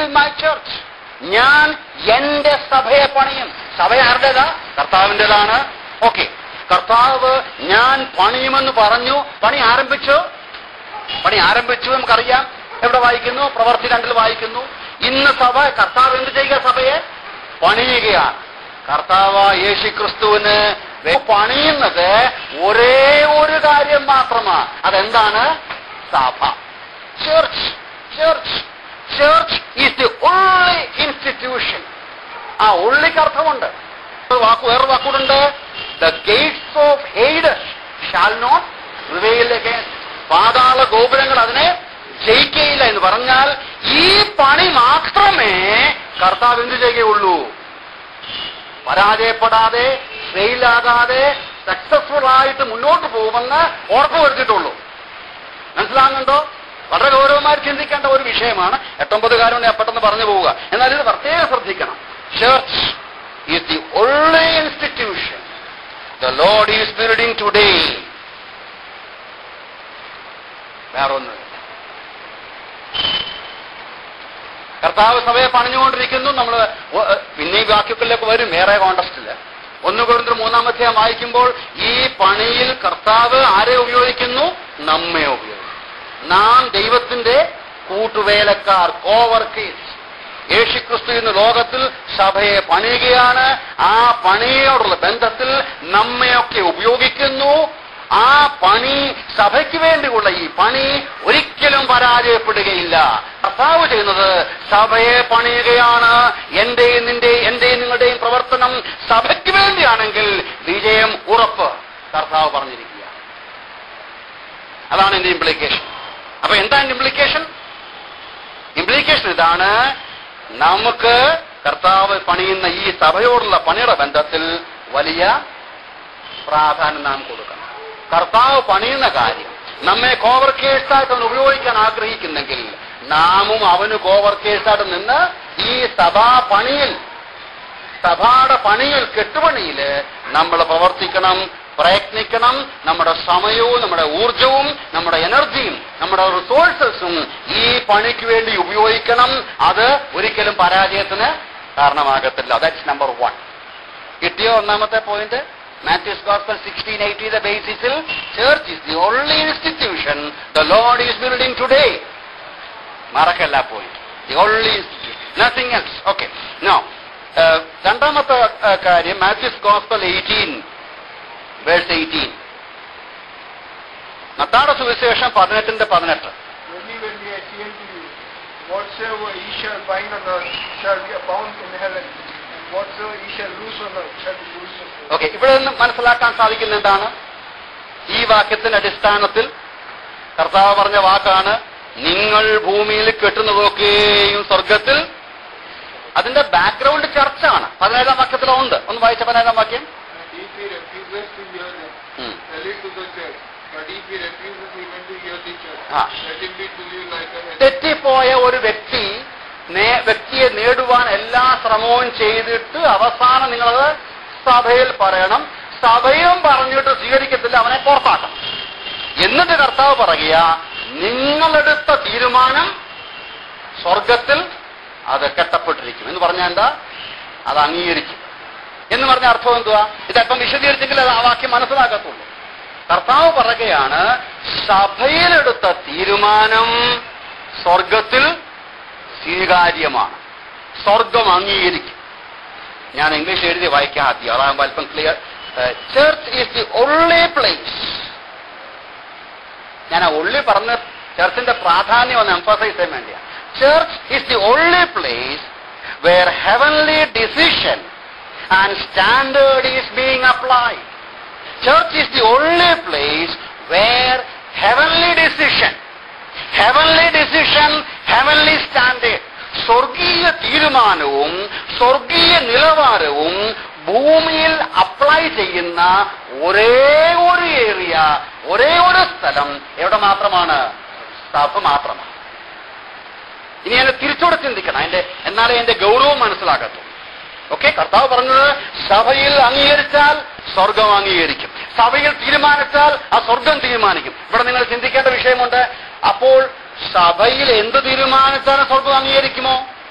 Build my church ഞാൻ എന്റെ സഭയെ പണിയും സഭ ആരുടേതാ കർത്താവിൻ്റെതാണ് ഓക്കെ കർത്താവ് ഞാൻ പണിയുമെന്ന് പറഞ്ഞു പണി ആരംഭിച്ചു പണി ആരംഭിച്ചു നമുക്കറിയാം എവിടെ വായിക്കുന്നു പ്രവർത്തി രണ്ടിൽ വായിക്കുന്നു ഇന്ന് സഭ കർത്താവ് എന്ത് ചെയ്യുക സഭയെ പണിയുകയാണ് കർത്താവ് യേശു ക്രിസ്തുവിന് പണിയുന്നത് ഒരേ ഒരു കാര്യം മാത്രമാണ് അതെന്താണ് സഭ church church church is the only institution ആ ഉള്ളിക്ക് അർത്ഥമുണ്ട് ഒരു വാക്ക് വേറൊരു വാക്കൂടുണ്ട് the gates of Hades shall not prevail പാതാള ഗോപുരങ്ങൾ അതിനെ ജയിക്കയില്ല എന്ന് പറഞ്ഞാൽ ഈ പണി മാത്രമേ കർത്താവ് എന്ത് ചെയ്യുകയുള്ളൂ പരാജയപ്പെടാതെ ഫെയിലാകാതെ സക്സസ്ഫുൾ ആയിട്ട് മുന്നോട്ട് പോകുമെന്ന് ഉറപ്പ് വരുത്തിയിട്ടുള്ളൂ മനസ്സിലാകുന്നുണ്ടോ വളരെ ഗൗരവമായി ചിന്തിക്കേണ്ട ഒരു വിഷയമാണ് എട്ടൊമ്പത് കാര്യം ഞാൻ പെട്ടെന്ന് പറഞ്ഞു പോവുക എന്നാൽ ഇത് പ്രത്യേകം ശ്രദ്ധിക്കണം church is the only institution the lord is building today വേറൊന്നും കർത്താവ് സഭയെ പണിഞ്ഞുകൊണ്ടിരിക്കുന്നു നമ്മൾ പിന്നെ ഈ വാക്യത്തിലേക്ക് വരും വേറെ കോണ്ടസ്റ്റില് ഒന്ന് കൊടുത്ത് മൂന്നാമത്തെ വായിക്കുമ്പോൾ ഈ പണിയിൽ കർത്താവ് ആരെ ഉപയോഗിക്കുന്നു നമ്മെ ഉപയോഗിക്കുന്നു നാം ദൈവത്തിന്റെ കൂട്ടുവേലക്കാർ കോവർക്കേഴ്സ് യേശുക്രിസ്തു ഇന്ന് ലോകത്തിൽ സഭയെ പണിയുകയാണ് ആ പണിയോടുള്ള ബന്ധത്തിൽ നമ്മയൊക്കെ ഉപയോഗിക്കുന്നു ആ പണി സഭയ്ക്ക് വേണ്ടിയുള്ള ഈ പണി ഒരിക്കലും പരാജയപ്പെടുകയില്ല കർത്താവ് ചെയ്യുന്നത് സഭയെ പണിയുകയാണ് എന്റെയും നിന്റെ എന്റെയും നിങ്ങളുടെയും പ്രവർത്തനം സഭയ്ക്ക് വേണ്ടിയാണെങ്കിൽ വിജയം ഉറപ്പ് കർത്താവ് പറഞ്ഞിരിക്കുക അതാണ് എന്റെ ഇംപ്ലിക്കേഷൻ അപ്പൊ എന്താ എന്റെ ഇംപ്ലിക്കേഷൻ ഇംപ്ലിക്കേഷൻ ഇതാണ് നമുക്ക് കർത്താവ് പണിയുന്ന ഈ സഭയോടുള്ള പണിയുടെ ബന്ധത്തിൽ വലിയ പ്രാധാന്യം നാം കൊടുക്കണം കർത്താവ് പണിയുന്ന കാര്യം നമ്മെ കോവർക്കേഴ്സായിട്ട് അവൻ ഉപയോഗിക്കാൻ ആഗ്രഹിക്കുന്നെങ്കിൽ നാമും അവന് കോവർക്കേഴ്സായിട്ട് നിന്ന് ഈ സഭാ പണിയിൽ സഭയുടെ പണിയിൽ കെട്ടുപണിയില് നമ്മൾ പ്രവർത്തിക്കണം പ്രയത്നിക്കണം നമ്മുടെ സമയവും നമ്മുടെ ഊർജവും നമ്മുടെ എനർജിയും നമ്മുടെ റിസോഴ്സസും ഈ പണിക്ക് വേണ്ടി ഉപയോഗിക്കണം അത് ഒരിക്കലും പരാജയത്തിന് കാരണമാകത്തില്ല ദാറ്റ്സ് നമ്പർ വൺ കിട്ടിയോ ഒന്നാമത്തെ പോയിന്റ് മാത്യൂസ് ഗോസ്പൽ സിക്സ്റ്റീൻ എയ്റ്റിയുടെ ബേസിസിൽ church is the only institution the lord is building today മറക്കല്ല point the only institution nothing else okay no രണ്ടാമത്തെ uh, കാര്യം Matthew's gospel eighteen verse eighteen മത്താട സുവിശേഷം പതിനെട്ടിന്റെ പതിനെട്ട് Verily, verily, I say unto you, whatsoever ye shall bind on earth shall be bound in heaven, and whatsoever ye shall loose on earth shall be loosed in heaven. Okay ഇവിടെ നിന്ന് മനസ്സിലാക്കാൻ സാധിക്കുന്ന എന്താണ് ഈ വാക്യത്തിന്റെ അടിസ്ഥാനത്തിൽ കർത്താവ് പറഞ്ഞ വാക്കാണ് നിങ്ങൾ ഭൂമിയിൽ കെട്ടുന്നതൊക്കെയും സ്വർഗത്തിൽ അതിന്റെ ബാക്ക്ഗ്രൗണ്ട് ചർച്ചാണ് പതിനേഴാം വാക്യത്തിലുണ്ട് ഒന്ന് വായിച്ച പതിനേഴാം വാക്യം And if he refuses to hear them, ഉം. tell it to the church. But if he refuses even to hear the church, Ah. let him be to you like a head. തെറ്റിപ്പോയ ഒരു വ്യക്തി നേ- വ്യക്തിയെ നേടുവാൻ എല്ലാ ശ്രമവും ചെയ്തിട്ട് അവസാനം നിങ്ങളത് സഭയിൽ പറയണം സഭയും പറഞ്ഞിട്ട് സ്വീകരിക്കത്തില്ല അവനെ പുറത്താക്കണം എന്നിട്ട് കർത്താവ് പറയുക നിങ്ങളെടുത്ത തീരുമാനം സ്വർഗത്തിൽ അത് കെട്ടപ്പെട്ടിരിക്കും എന്ന് പറഞ്ഞാൽ എന്താ അത് അംഗീകരിക്കും എന്ന് പറഞ്ഞ അർത്ഥം എന്തുവാ ഇതല്പം വിശദീകരിച്ചെങ്കിൽ അത് ആ വാക്യം മനസ്സിലാക്കത്തുള്ളൂ കർത്താവ് പറയുകയാണ് സഭയിലെടുത്ത തീരുമാനം സ്വർഗത്തിൽ സ്വീകാര്യമാണ് സ്വർഗം അംഗീകരിക്കും ഞാൻ ഇംഗ്ലീഷ് എഴുതി വായിക്കാം ആദ്യം അതാകുമ്പോൾ അല്പം clear church is the only place ഞാൻ ആ ഉള്ളി പറഞ്ഞ ചർച്ചിന്റെ പ്രാധാന്യം ഒന്ന് എംഫസൈസ് ചെയ്യാൻ വേണ്ടിയാണ് church is the only place where heavenly decision and standard is being applied church is the only place where heavenly decision heavenly decision heavenly standard സ്വർഗീയ തീരുമാനവും സ്വർഗീയ നിലവാരവും ഭൂമിയിൽ അപ്ലൈ ചെയ്യുന്ന ഒരേ ഒരു ഏരിയ ഒരേ ഒരു സ്ഥലം എവിടെ മാത്രമാണ് സഭ മാത്രമാണ് ഇനി എന്നെ തിരിച്ചോടെ ചിന്തിക്കണം അതിന്റെ എന്നാലേ എന്റെ ഗൗരവം മനസ്സിലാകത്തു ഓക്കെ കർത്താവ് പറഞ്ഞത് സഭയിൽ അംഗീകരിച്ചാൽ സ്വർഗം അംഗീകരിക്കും സഭയിൽ തീരുമാനിച്ചാൽ ആ സ്വർഗം തീരുമാനിക്കും ഇവിടെ നിങ്ങൾ ചിന്തിക്കേണ്ട വിഷയമുണ്ട് അപ്പോൾ സഭയിൽ എന്ത് തീരുമാനിച്ചാലും സ്വർഗം അംഗീകരിക്കുമോ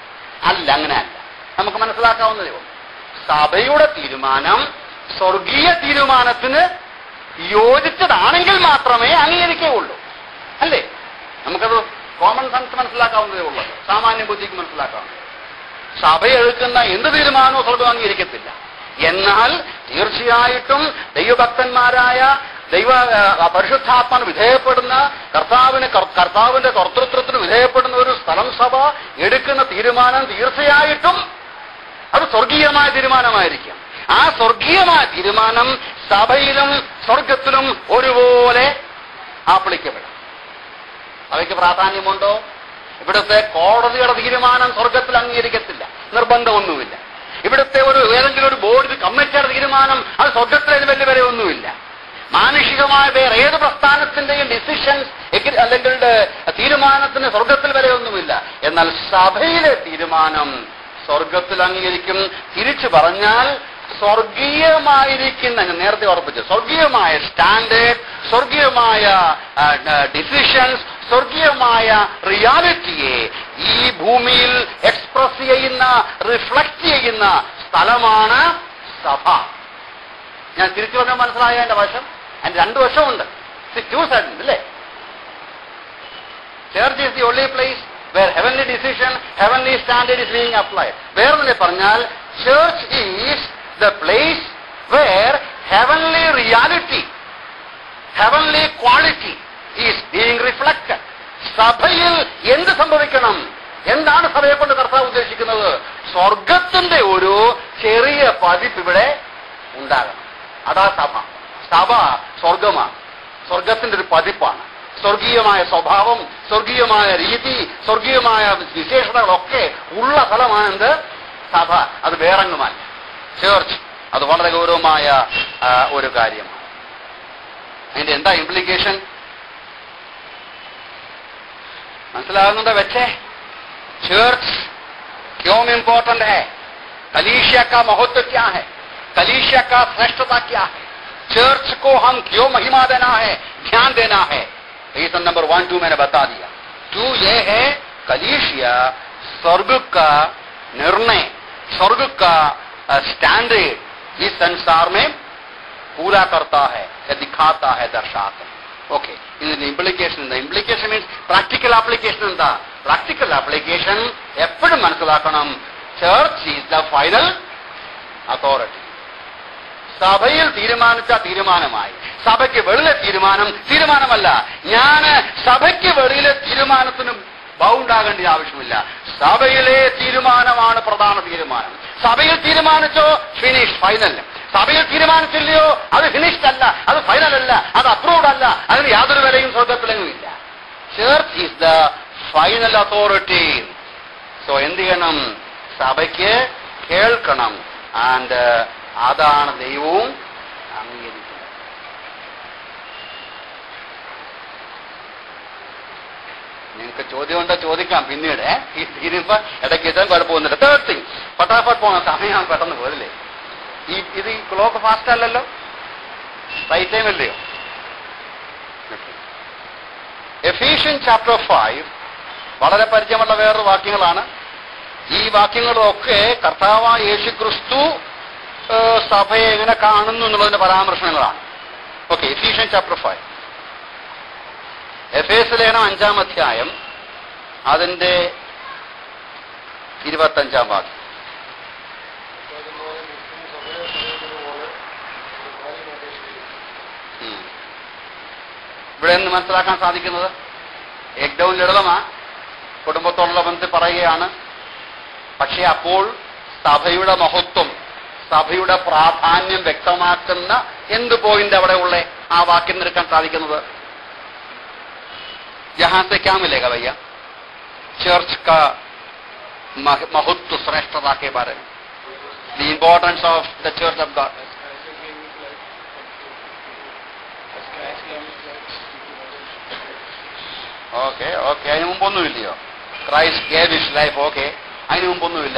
അല്ല അങ്ങനെ അല്ല നമുക്ക് മനസ്സിലാക്കാവുന്നതേ ഉള്ളൂ സഭയുടെ തീരുമാനം സ്വർഗീയ തീരുമാനത്തിന് യോജിച്ചതാണെങ്കിൽ മാത്രമേ അംഗീകരിക്കുകയുള്ളൂ അല്ലേ നമുക്കത് കോമൺ സെൻസ് മനസ്സിലാക്കാവുന്നതേ ഉള്ളൂ സാമാന്യ ബുദ്ധിക്ക് മനസ്സിലാക്കാവുന്നത് സഭ എടുക്കുന്ന എന്ത് തീരുമാനവും സ്വർഗം അംഗീകരിക്കത്തില്ല എന്നാൽ തീർച്ചയായിട്ടും ദൈവഭക്തന്മാരായ ദൈവ ആ, പരിശുദ്ധാത്മാന് വിധേയപ്പെടുന്ന കർത്താവിന് കർ- കർത്താവിന്റെ കർത്തൃത്വത്തിന് വിധേയപ്പെടുന്ന ഒരു സ്ഥലം സഭ എടുക്കുന്ന തീരുമാനം തീർച്ചയായിട്ടും അത് സ്വർഗീയമായ തീരുമാനമായിരിക്കും ആ സ്വർഗീയമായ തീരുമാനം സഭയിലും സ്വർഗത്തിലും ഒരുപോലെ ആപ്ലിക്കപ്പെടും അവയ്ക്ക് പ്രാധാന്യമുണ്ടോ ഇവിടുത്തെ കോടതിയുടെ തീരുമാനം സ്വർഗത്തിൽ അംഗീകരിക്കത്തില്ല നിർബന്ധമൊന്നുമില്ല ഇവിടുത്തെ ഒരു ഏതെങ്കിലും ഒരു ബോർഡ് കമ്മിറ്റിയുടെ തീരുമാനം അത് സ്വർഗത്തിൽ വലിയ വരെ ഒന്നുമില്ല മാനുഷികമായ വേറെ ഏത് പ്രസ്ഥാനത്തിന്റെയും ഡിസിഷൻസ് അല്ലെങ്കിൽ ഏഹ്, തീരുമാനത്തിന് സ്വർഗത്തിൽ വരെയൊന്നുമില്ല എന്നാൽ സഭയിലെ തീരുമാനം സ്വർഗത്തിൽ അംഗീകരിക്കും തിരിച്ചു പറഞ്ഞാൽ സ്വർഗീയമായിരിക്കുന്ന ഞാൻ നേരത്തെ ഓർപ്പിച്ചു സ്വർഗീയമായ സ്റ്റാൻഡേർഡ് സ്വർഗീയമായ ഡിസിഷൻസ് സ്വർഗീയമായ റിയാലിറ്റിയെ ഈ ഭൂമിയിൽ എക്സ്പ്രസ് ചെയ്യുന്ന റിഫ്ലക്ട് ചെയ്യുന്ന സ്ഥലമാണ് സഭ ഞാൻ തിരിച്ചു പറഞ്ഞാൽ മനസ്സിലായ എന്റെ വശം അതിന് രണ്ട് വശമുണ്ട് ടു സൈഡ് ഉണ്ട് അല്ലേ church is the only place where heavenly decision heavenly standard is being applied വേറെ തന്നെ പറഞ്ഞാൽ church is the place where heavenly reality heavenly quality is being reflected സഭയിൽ എന്ത് സംഭവിക്കണം എന്താണ് സഭയെ കൊണ്ട് കർത്താവ് ഉദ്ദേശിക്കുന്നത് സ്വർഗത്തിന്റെ ഒരു ചെറിയ പതിപ്പ് ഇവിടെ ഉണ്ടാകണം അതാ സഭ സഭ സ്വർഗമാണ് സ്വർഗത്തിന്റെ ഒരു പതിപ്പാണ് സ്വർഗീയമായ സ്വഭാവം സ്വർഗീയമായ രീതി സ്വർഗീയമായ വിശേഷതകളൊക്കെ ഉള്ള സ്ഥലമാണ് എന്ത് സഭ അത് വേറെങ്ങുമല്ല ചേർച്ച് അത് വളരെ ഗൗരവമായ ആ, ഒരു കാര്യമാണ് അതിന്റെ എന്താ ഇംപ്ലിക്കേഷൻ മനസ്സിലാകുന്നുണ്ടോ വെച്ചേ चर्च क्यों इंपॉर्टेंट है कलीसिया का महत्व क्या है कलीसिया का श्रेष्ठता क्या है चर्च को हम क्यों महिमा देना है ध्यान देना है रीजन नंबर वन टू मैंने बता दिया टू ये है कलीसिया स्वर्ग का निर्णय स्वर्ग का स्टैंडर्ड इस संसार में पूरा करता है या दिखाता है दर्शाता है ഓക്കെ ഇതിന്റെ ഇംപ്ലിക്കേഷൻ എന്താ ഇംപ്ലിക്കേഷൻ മീൻസ് പ്രാക്ടിക്കൽ ആപ്ലിക്കേഷൻ എന്താ പ്രാക്ടിക്കൽ ആപ്ലിക്കേഷൻ എപ്പോഴും മനസ്സിലാക്കണം church is the final authority സഭയിൽ തീരുമാനിച്ച തീരുമാനമായി സഭയ്ക്ക് വെളിയിലെ തീരുമാനം തീരുമാനമല്ല ഞാൻ സഭയ്ക്ക് വെളിയിലെ തീരുമാനത്തിനും ബൗണ്ടാകേണ്ട ആവശ്യമില്ല സഭയിലെ തീരുമാനമാണ് പ്രധാന തീരുമാനം സഭയിൽ തീരുമാനിച്ചോ ഫിനിഷ് ഫൈനൽ സഭയിൽ തീരുമാനിച്ചില്ലയോ അത് ഫിനിഷ്ഡ് അല്ല അത് ഫൈനൽ അല്ല അത് അപ്രൂവ്ഡ് അല്ല അതിന് യാതൊരു വിലയും സ്വർഗത്തിലെങ്ങും ഇല്ല church is the final authority so എന്ത് ചെയ്യണം സഭയ്ക്ക് കേൾക്കണം ആൻഡ് അതാണ് ദൈവവും അംഗീകരിക്കുന്നത് നിങ്ങൾക്ക് ചോദ്യമുണ്ടോ ചോദിക്കാം പിന്നീട് ഏ? ഈ തീരുമ്പോ ഇടയ്ക്ക് ഇതാൻ കുഴപ്പമൊന്നുമില്ല തേർഡ് തിങ് ഫട്ടാഫട്ട് പോണ സമയം പെട്ടെന്ന് പോരല്ലേ ഈ ഇത് ഈ ക്ലോക്ക് ഫാസ്റ്റ് അല്ലല്ലോ റൈറ്റ് ടൈം അല്ലയോ എഫീഷ്യൻ ചാപ്റ്റർ ഫൈവ് വളരെ പരിചയമുള്ള വേറൊരു വാക്യങ്ങളാണ് ഈ വാക്യങ്ങളൊക്കെ കർത്താവായ യേശു ക്രിസ്തു ഏഹ്, സഭയെ എങ്ങനെ കാണുന്നു എന്നുള്ളതിന്റെ പരാമർശങ്ങളാണ് okay Ephesians chapter five F S ലേഖനം അഞ്ചാം അധ്യായം അതിന്റെ ഇരുപത്തഞ്ചാം വാക്യം ഉം. ഇവിടെ നിന്ന് മനസ്സിലാക്കാൻ സാധിക്കുന്നത് ഏറ്റവും ലളിതമാ കുടുംബത്തോടുള്ള ബന്ധത്തിൽ പറയുകയാണ് പക്ഷെ അപ്പോൾ സഭയുടെ മഹത്വം സഭയുടെ പ്രാധാന്യം വ്യക്തമാക്കുന്ന എന്ത് പോയിന്റ് അവിടെ ഉള്ളേ ആ വാക്യം നിൽക്കാൻ സാധിക്കുന്നത് यहाँ से क्या मिलेगा भैया चर्च का मह- महत्व श्रेष्ठता के बारे में the importance of the church of God okay okay അതിന് മുമ്പൊന്നുമില്ലയോ Christ gave his life okay അതിന് മുമ്പൊന്നുമില്ല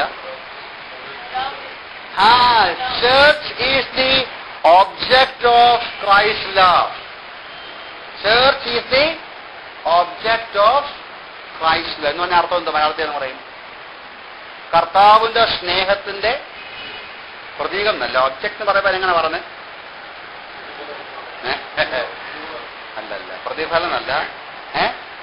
ആ church is the object of Christ love church is the object of Christ love എന്ന് പറഞ്ഞ അർത്ഥം എന്താ മലയാളത്തിൽ എന്ന് പറയും കർത്താവിന്റെ സ്നേഹത്തിന്റെ പ്രതീകം എന്നല്ല ഒബ്ജക്ട് എന്ന് പറയുമ്പോൾ എങ്ങനെ പറഞ്ഞേ ഏ? അല്ലല്ല പ്രതിഫലം അല്ല ഏ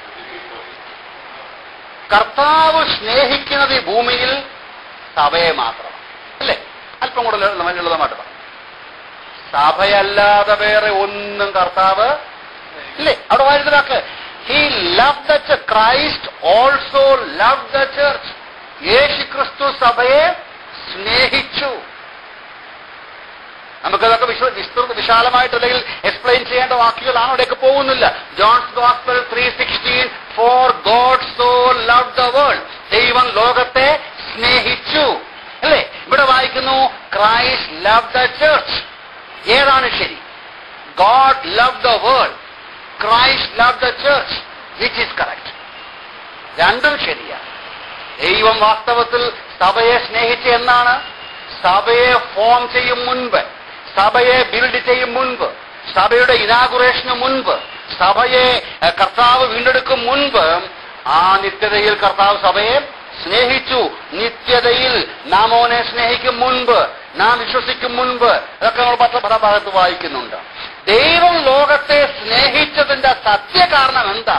കർത്താവ് സ്നേഹിക്കുന്നത് ഈ ഭൂമിയിൽ സഭയെ മാത്രമാണ് അല്ലേ അല്പം കൂടെ ലളിതമായി ലളിതമായിട്ട് പറയാം സഭയല്ലാതെ വേറെ ഒന്നും കർത്താവ് ഇല്ലേ അവിടെ വായിച്ചതാക്ക് he love the Christ also love the church Yesu Kristu സഭയെ സ്നേഹിച്ചു നമുക്കതൊക്കെ വിശ്വ വിസ്തൃത വിശാലമായിട്ട് അല്ലെങ്കിൽ എക്സ്പ്ലെയിൻ ചെയ്യേണ്ട വാക്കുകളാണ് അവിടെയൊക്കെ പോകുന്നില്ല John's gospel three sixteen for God so love the world ദൈവം ലോകത്തെ സ്നേഹിച്ചു അല്ലേ ഇവിടെ വായിക്കുന്നു ക്രൈസ്റ്റ് ലവ് ദ ചർച്ച് ഏതാണ് ശരി God love the world Christ love the church which is correct രണ്ടും ശരിയാണ് ദൈവം വാസ്തവത്തിൽ സഭയെ സ്നേഹിച്ച എന്നാണ് സഭയെ ഫോം ചെയ്യും മുൻപ് സഭയെ ബിൽഡ് ചെയ്യും മുൻപ് സഭയുടെ ഇനാഗുറേഷന് മുൻപ് സഭയെ എഹ്, കർത്താവ് വീണ്ടെടുക്കും മുൻപ് ആ നിത്യതയിൽ കർത്താവ് സഭയെ സ്നേഹിച്ചു നിത്യതയിൽ നാം അവനെ സ്നേഹിക്കും മുൻപ് നാം വിശ്വസിക്കും മുൻപ് ഇതൊക്കെ നമ്മൾ പത്ര ഭാഗത്ത് വായിക്കുന്നുണ്ട് ദൈവം ലോകത്തെ സ്നേഹിച്ചതിന്റെ സത്യകാരണം എന്താ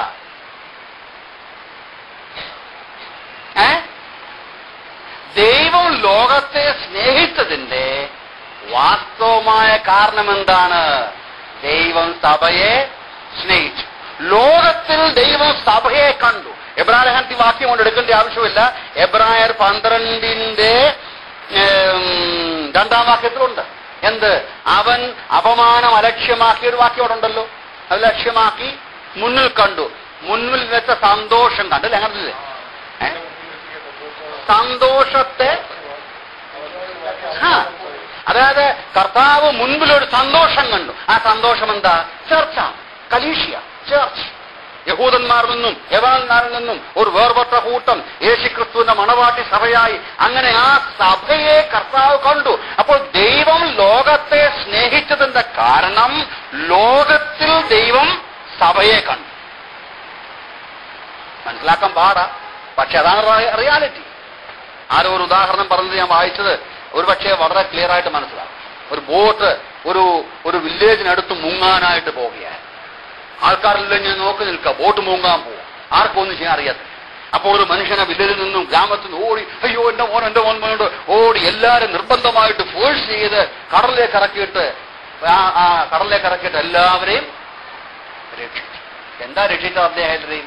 ഏ ദൈവം ലോകത്തെ സ്നേഹിച്ചതിന്റെ വാസ്തവമായ കാരണം എന്താണ് ദൈവം സഭയെ സ്നേഹിച്ചു ലോകത്തിൽ ദൈവം സഭയെ കണ്ടു എബ്രാഹിം വാക്യം കൊണ്ട് എടുക്കേണ്ട ആവശ്യമില്ല എബ്രായർ പന്ത്രണ്ടിന്റെ ഏം, രണ്ടാം വാക്യത്തിലുണ്ട് എന്ത് അവൻ അപമാനം അലക്ഷ്യമാക്കിയ ഒരു വാക്യം അവിടെ ഉണ്ടല്ലോ അത് ലക്ഷ്യമാക്കി മുന്നിൽ കണ്ടു മുന്നിൽ വെച്ച സന്തോഷം കണ്ടല്ലേ അങ്ങനെ ഏ? സന്തോഷത്തെ ആ അതായത് കർത്താവ് മുൻപിലൊരു സന്തോഷം കണ്ടു ആ സന്തോഷം എന്താ ചർച്ചാണ് കലീഷ്യ ചർച്ച് യഹൂദന്മാരിൽ നിന്നും യവാന്മാരിൽ നിന്നും ഒരു വേർപെട്ട കൂട്ടം യേശുക്രിസ്തുവിന്റെ മണവാട്ടി സഭയായി അങ്ങനെ ആ സഭയെ കർത്താവ് കണ്ടു അപ്പോൾ ദൈവം ലോകത്തെ സ്നേഹിച്ചതിന്റെ കാരണം ലോകത്തിൽ ദൈവം സഭയെ കണ്ടു മനസ്സിലാക്കാൻ പാടാ പക്ഷെ അതാണ് റിയാലിറ്റി ആരോ ഒരു ഉദാഹരണം പറഞ്ഞത് ഞാൻ വായിച്ചത് ഒരു പക്ഷേ വളരെ ക്ലിയർ ആയിട്ട് മനസ്സിലാവും ഒരു ബോട്ട് ഒരു ഒരു വില്ലേജിനടുത്ത് മുങ്ങാനായിട്ട് പോവുകയാണ് ആൾക്കാരെല്ലാം ഞാൻ നോക്കി നിൽക്കുക ബോട്ട് മുങ്ങാൻ പോകും ആർക്കും ഒന്നും ചെയ്യാൻ അറിയാത്ത അപ്പോൾ ഒരു മനുഷ്യനെ വില്ലേജിൽ നിന്നും ഗ്രാമത്തിൽ നിന്ന് ഓടി അയ്യോ എന്റെ മോൻ എന്റെ മോൻ മോനോട് ഓടി എല്ലാവരും നിർബന്ധമായിട്ട് ഫോഴ്സ് ചെയ്ത് കടലിലേക്ക് ഇറക്കിയിട്ട് ആ ആ കടലിലേക്ക് ഇറക്കിയിട്ട് എല്ലാവരെയും രക്ഷിച്ചു എന്താ രക്ഷിച്ചത് അദ്ദേഹം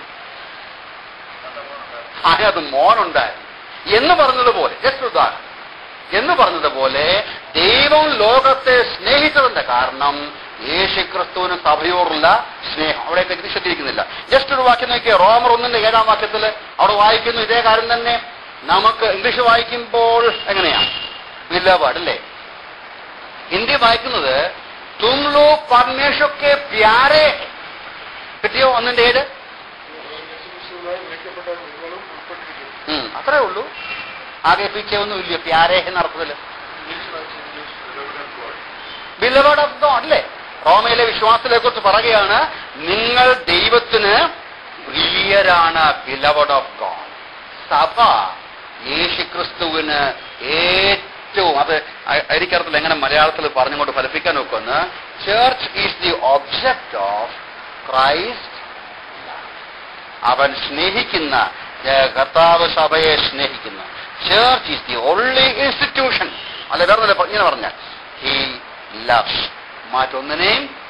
അതിനകത്ത് മോനുണ്ടായിരുന്നു എന്ന് പറഞ്ഞതുപോലെ ജസ്റ്റ് ഉദാഹരണം എന്ന് പറഞ്ഞതുപോലെ ദൈവം ലോകത്തെ സ്നേഹിച്ചതിന്റെ കാരണം യേശുക്രിസ്തുവിന് സഭയോടുള്ള സ്നേഹം അവിടെയൊക്കെ ഇത് ശ്രദ്ധിക്കുന്നില്ല ജസ്റ്റ് ഒരു വാക്യം നോക്കിയ റോമർ ഒന്നിന്റെ ഏഴാം വാക്യത്തിൽ അവിടെ വായിക്കുന്നു ഇതേ കാര്യം തന്നെ നമുക്ക് ഇംഗ്ലീഷ് വായിക്കുമ്പോൾ എങ്ങനെയാണ് വില്ലവാട് അല്ലേ ഹിന്ദി വായിക്കുന്നത് തും ലോ പരമേശ്വക്കെ പ്യാരെ കിട്ടിയോ ഒന്നിന്റെ ഏഴ് വിളിക്കപ്പെട്ട നിങ്ങളും ഉൾപ്പെട്ടിരിക്കുന്നു ഉം, അത്രേ ഉള്ളൂ ആകെ പീച്ചെ ഒന്നും ഇല്ല പ്യാരെ എന്ന അർത്ഥത്തില് ഇംഗ്ലീഷ് വായിച്ച് English beloved of God. Beloved of God അല്ലേ റോമയിലെ വിശ്വാസത്തെ കുറിച്ച് പറയുകയാണ് നിങ്ങൾ ദൈവത്തിന് പ്രിയരാണ് ബിലവഡ് ഓഫ് ഗോഡ് സഭ യേശുക്രിസ്തുവിന് ഏറ്റവും അത് അ- എനിക്കറിയത്തില്ല എങ്ങനെ മലയാളത്തിൽ പറഞ്ഞുകൊണ്ട് ഫലിപ്പിക്കാൻ നോക്കുമെന്ന് church is the object of Christ അവൻ സ്നേഹിക്കുന്ന ഏഹ്, കർത്താവ് സഭയെ സ്നേഹിക്കുന്നു church is the only institution അല്ല വേറെ ഒന്നുമില്ല, ഇങ്ങനെ പറഞ്ഞാൽ ഹി ലവ്സ് മറ്റൊന്നിനെയും